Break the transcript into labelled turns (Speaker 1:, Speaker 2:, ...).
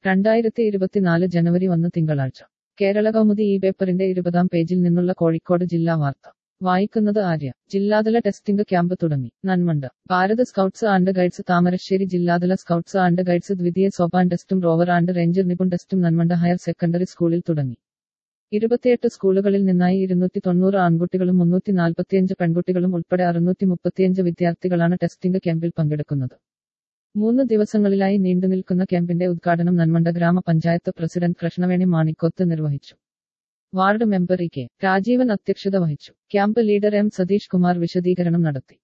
Speaker 1: രണ്ടായിരത്തി ഇരുപത്തിനാല് ജനുവരി ഒന്ന് തിങ്കളാഴ്ച കേരള കൗമുദി ഈ പേപ്പറിന്റെ ഇരുപതാം പേജിൽ നിന്നുള്ള കോഴിക്കോട് ജില്ലാ വാർത്ത വായിക്കുന്നത് ആര്യ ജില്ലാതല ടെസ്റ്റിംഗ് ക്യാമ്പ് തുടങ്ങി Nanmanda Bharat scouts and guides Thamarassery ജില്ലാതല സ്കൗട്ട്സ് ആൻഡ് ഗൈഡ്സ് ദ്വിതീയ സോപാൻ ടെസ്റ്റും റോവർ ആൻഡ് റേഞ്ചർ നിപുൺ ടെസ്റ്റും നന്മണ്ട ഹയർ സെക്കൻഡറി സ്കൂളിൽ തുടങ്ങി ഇരുപത്തിയെട്ട് സ്കൂളുകളിൽ നിന്നായി ഇരുന്നൂറ്റി തൊണ്ണൂറ് ആൺകുട്ടികളും മുന്നൂറ്റി നാൽപ്പത്തിയഞ്ച് പെൺകുട്ടികളും ഉൾപ്പെടെ അറുന്നൂറ്റി മുപ്പത്തിയഞ്ച് വിദ്യാർത്ഥികളാണ് ടെസ്റ്റിംഗ് ക്യാമ്പിൽ പങ്കെടുക്കുന്നത് മൂന്ന് ദിവസങ്ങളിലായി നീണ്ടുനിൽക്കുന്ന ക്യാമ്പിന്റെ ഉദ്ഘാടനം നന്മണ്ട ഗ്രാമപഞ്ചായത്ത് പ്രസിഡന്റ് കൃഷ്ണവേണി മാണിക്കോത്ത് നിർവഹിച്ചു ward member E K Rajeevan അധ്യക്ഷത വഹിച്ചു camp leader M Satheesh Kumar വിശദീകരണം നടത്തി